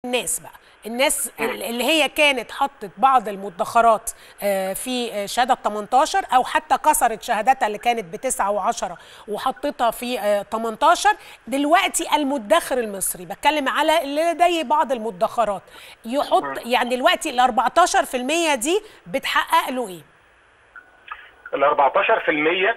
الناس بقى الناس اللي هي كانت حطت بعض المدخرات آه، في آه، شهاده 18 او حتى كسرت شهاداتها اللي كانت بتسعة و10 وحطيتها في آه، 18 دلوقتي المدخر المصري بتكلم على اللي لديه بعض المدخرات يحط يعني دلوقتي ال 14% دي بتحقق له ايه؟ ال 14%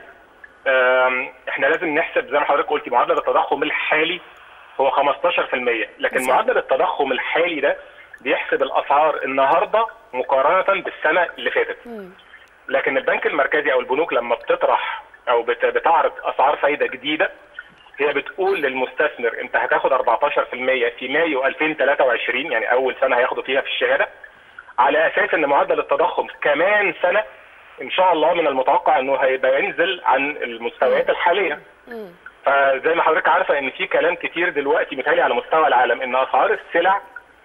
آم، احنا لازم نحسب زي ما حضرتك قلتي معدل التضخم الحالي هو 15% لكن بالظبط. معدل التضخم الحالي ده بيحسب الاسعار النهارده مقارنه بالسنه اللي فاتت لكن البنك المركزي او البنوك لما بتطرح او بت- بتعرض اسعار فايده جديده هي بتقول للمستثمر انت هتاخد 14% في مايو 2023 يعني اول سنه هياخدوا فيها في الشهاده على اساس ان معدل التضخم كمان سنه ان شاء الله من المتوقع انه هيبقى ينزل عن المستويات الحاليه فزي ما حضرتك عارفه ان في كلام كتير دلوقتي متهيألي على مستوى العالم ان اسعار السلع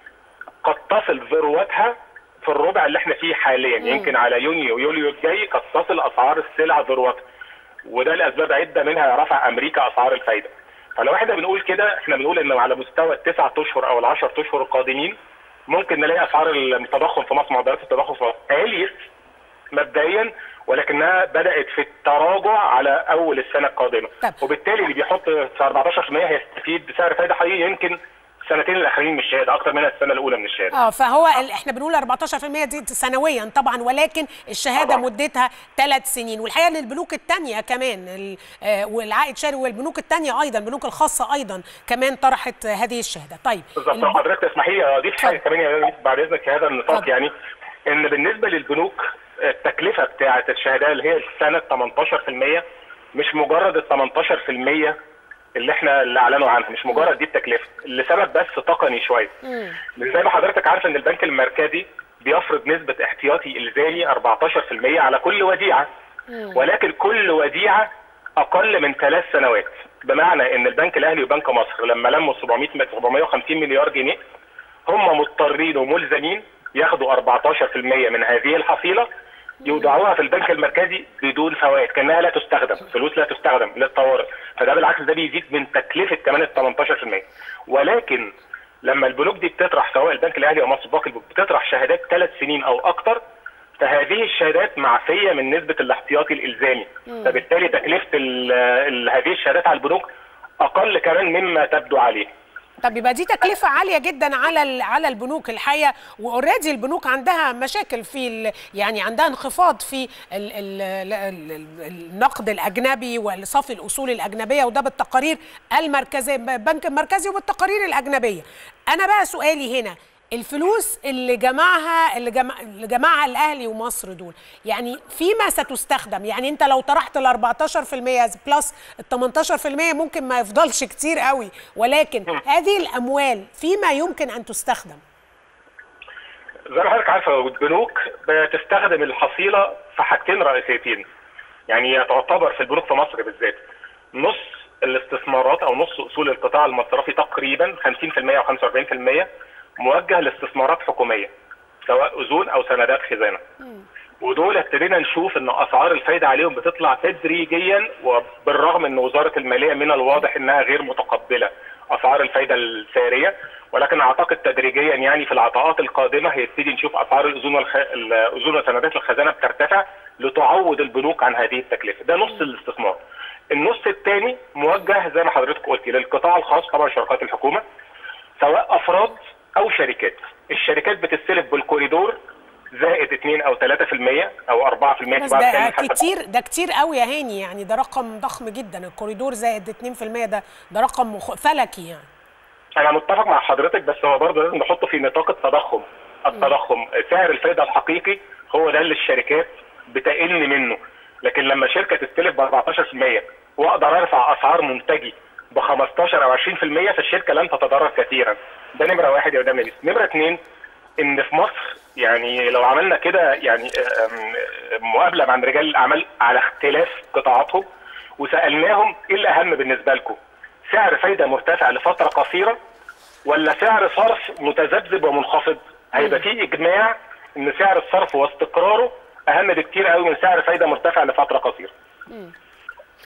قد تصل ذروتها في الربع اللي احنا فيه حاليا يمكن على يونيو ويوليو الجاي قد تصل اسعار السلع ذروتها وده لاسباب عده منها رفع امريكا اسعار الفايده فلو احنا بنقول كده احنا بنقول ان على مستوى التسعة اشهر او العشر اشهر القادمين ممكن نلاقي اسعار التضخم في مصر معدلات التضخم في مصر عالية مبدئيا ولكنها بدات في التراجع على اول السنه القادمه طب. وبالتالي اللي بيحط في 14% هيستفيد بسعر فايده حقيقي يمكن السنتين الاخرين من الشهاده اكتر منها السنه الاولى من الشهاده اه فهو ال- احنا بنقول 14% دي سنويا طبعا ولكن الشهاده طبعاً. مدتها ثلاث سنين والحقيقه ان البنوك الثانيه كمان ال- آه، والعائد شهري والبنوك الثانيه ايضا البنوك الخاصه ايضا كمان طرحت آه، هذه الشهاده طيب بالظبط الب- حضرتك تسمحي لي اضيف حاجه اتفضل. كمان يعني بعد اذنك في هذا النطاق اتفضل. يعني ان بالنسبه للبنوك التكلفه بتاعه الشهاده اللي هي السنه 18% مش مجرد ال 18% اللي احنا اللي اعلنوا عنها مش مجرد دي التكلفه لسبب بس تقني شويه زي ما حضرتك عارفه ان البنك المركزي بيفرض نسبه احتياطي الزامي 14% على كل وديعه ولكن كل وديعه اقل من ثلاث سنوات بمعنى ان البنك الاهلي وبنك مصر لما لموا 700 م- 750 مليار جنيه هم مضطرين وملزمين ياخدوا 14% من هذه الحصيله يودعوها في البنك المركزي بدون فوائد كانها لا تستخدم فلوس لا تستخدم للطوارئ فده بالعكس ده بيزيد من تكلفه كمان ال 18% ولكن لما البنوك دي بتطرح سواء البنك الاهلي او مصر باقي البنوك بتطرح شهادات ثلاث سنين او اكتر فهذه الشهادات معفيه من نسبه الاحتياطي الالزامي فبالتالي تكلفه ال- ال- هذه الشهادات على البنوك اقل كمان مما تبدو عليه طب يبقى دي تكلفة عالية جدا على ال- على البنوك الحقيقة واوريدي البنوك عندها مشاكل في ال- يعني عندها انخفاض في ال ال ال ال النقد الأجنبي وصافي الأصول الأجنبية وده بالتقارير المركزية البنك المركزي وبالتقارير الأجنبية أنا بقى سؤالي هنا الفلوس اللي جمعها اللي, جمع اللي جمعها الاهلي ومصر دول يعني فيما ستستخدم يعني انت لو طرحت ال 14% بلس ال 18% ممكن ما يفضلش كتير قوي ولكن هذه الاموال فيما يمكن ان تستخدم زي ما حضرتك عارفه البنوك بتستخدم الحصيله في حاجتين رئيسيتين يعني هي تعتبر في البنوك في مصر بالذات نص الاستثمارات او نص اصول القطاع المصرفي تقريبا 50% او 45% موجه لاستثمارات حكوميه سواء اذون او سندات خزانه ودول ابتدينا نشوف ان اسعار الفايده عليهم بتطلع تدريجيا وبالرغم ان وزاره الماليه من الواضح انها غير متقبله اسعار الفايده الساريه ولكن اعتقد تدريجيا يعني في العطاءات القادمه هيبتدي نشوف اسعار الاذون والخ... الاذون وسندات الخزانه بترتفع لتعوض البنوك عن هذه التكلفه ده نص الاستثمار النص الثاني موجه زي ما حضرتك قلتي للقطاع الخاص طبعا شركات الحكومه سواء افراد او شركات الشركات بتستلف بالكوريدور زائد 2 او 3% او 4% في بس بعض ده الأحيان حسب كتير ده كتير قوي يا هاني يعني ده رقم ضخم جدا الكوريدور زائد 2% ده ده رقم مخ... فلكي يعني انا متفق مع حضرتك بس هو برضه لازم نحطه في نطاق التضخم التضخم سعر الفايده الحقيقي هو ده اللي الشركات بتقل منه لكن لما شركه تستلف ب 14% واقدر ارفع اسعار منتجي ب 15 او 20% فالشركه لن تتضرر كثيرا ده نمره واحد يا قدام نمره اثنين ان في مصر يعني لو عملنا كده يعني أم، مقابله مع رجال الاعمال على اختلاف قطاعاتهم وسالناهم ايه الاهم بالنسبه لكم؟ سعر فايده مرتفع لفتره قصيره ولا سعر صرف متذبذب ومنخفض؟ هيبقى في اجماع ان سعر الصرف واستقراره اهم بكتير قوي من سعر فايده مرتفع لفتره قصيره.